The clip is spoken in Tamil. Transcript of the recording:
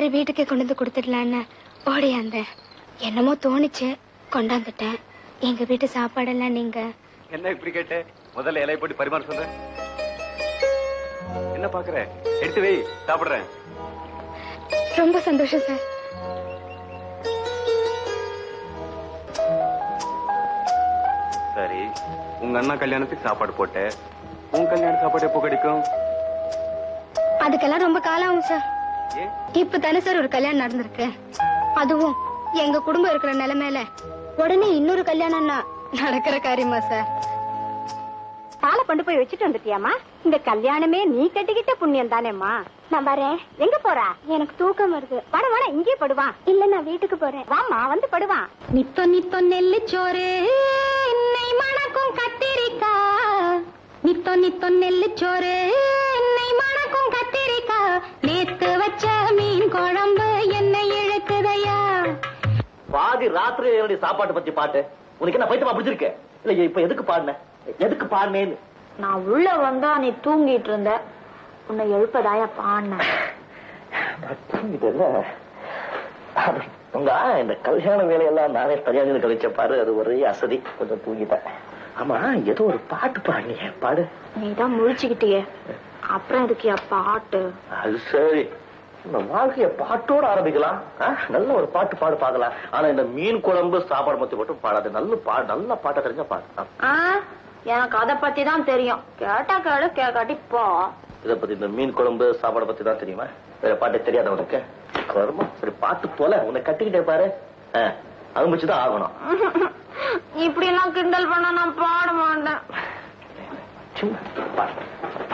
சரி வீட்டுக்கே கொண்டு வந்து கொடுத்துடலான்னு ஓடியாந்தேன் என்னமோ தோணுச்சு கொண்டாந்துட்டேன் எங்க வீட்டு சாப்பாடெல்லாம் நீங்க என்ன இப்படி கேட்ட முதல்ல இலைய போட்டு பரிமாற சொல்ற என்ன பாக்குற எடுத்து வை சாப்பிடுறேன் ரொம்ப சந்தோஷம் சார் சரி உங்க அண்ணா கல்யாணத்துக்கு சாப்பாடு போட்ட உன் கல்யாண சாப்பாடு எப்போ கிடைக்கும் அதுக்கெல்லாம் ரொம்ப காலம் ஆகும் சார் ஏன் இப்ப தானே சார் ஒரு கல்யாணம் நடந்திருக்கு அதுவும் எங்க குடும்பம் இருக்கிற நிலைமையில உடனே இன்னொரு கல்யாணம்னா நடக்கிற காரியமா சார் பாலை கொண்டு போய் வச்சுட்டு வந்துட்டியாமா இந்த கல்யாணமே நீ கட்டிக்கிட்ட புண்ணியம் தானேம்மா நான் வரேன் எங்க போறா எனக்கு தூக்கம் வருது வர வர இங்கே படுவான் இல்ல நான் வீட்டுக்கு போறேன் வாமா வந்து படுவான் நித்தோ நித்தோ நெல்லு சோறு என்னை மணக்கும் கத்திரிக்கா நித்தோ நித்தோ நெல்லு சோறு என்னை மணக்கும் கத்திரிக்கா நேத்து வச்ச மீன் குழம்பு என்னை இழுக்குதையா பாதி ராத்திரி என்னுடைய சாப்பாட்டு பத்தி பாட்டு உனக்கு என்ன பைத்தியமா பிடிச்சிருக்க இல்ல இப்ப எதுக்கு பாடின எதுக்கு பாடினேன்னு நான் உள்ள வந்தா நீ தூங்கிட்டு இருந்த உன்னை எழுப்பதாயா பாண்ண தூங்கிட்டேல்ல உங்க இந்த கல்யாண வேலையெல்லாம் நானே கல்யாணம் கழிச்ச பாரு அது ஒரே அசதி கொஞ்சம் தூங்கிட்டேன் ஆமா ஏதோ ஒரு பாட்டு பாடினியே பாடு நீ தான் முழிச்சுக்கிட்டியே அப்புறம் எதுக்கியா பாட்டு அது சரி இந்த வாழ்க்கைய பாட்டோட ஆரம்பிக்கலாம் ஆ? நல்ல ஒரு பாட்டு பாடு பார்க்கலாம் ஆனா இந்த மீன் குழம்பு சாப்பாடு பத்தி மட்டும் பாடாது நல்ல பா நல்ல பாட்டை தெரிஞ்ச பாடு ஆ. ஆ எனக்கு அதை பத்தி தான் தெரியும் கேட்டா கேளு கேட்காட்டி போ இத பத்தி இந்த மீன் குழம்பு சாப்பாடு பத்தி தான் தெரியுமா வேற பாட்டு தெரியாத உனக்கு கர்மம் சரி பாட்டு போல உன்னை கட்டிக்கிட்டே பாரு அனுப்பிச்சுதான் ஆகணும் இப்படி எல்லாம் கிண்டல் பண்ண நான் பாட மாட்டேன் சும்மா பாடு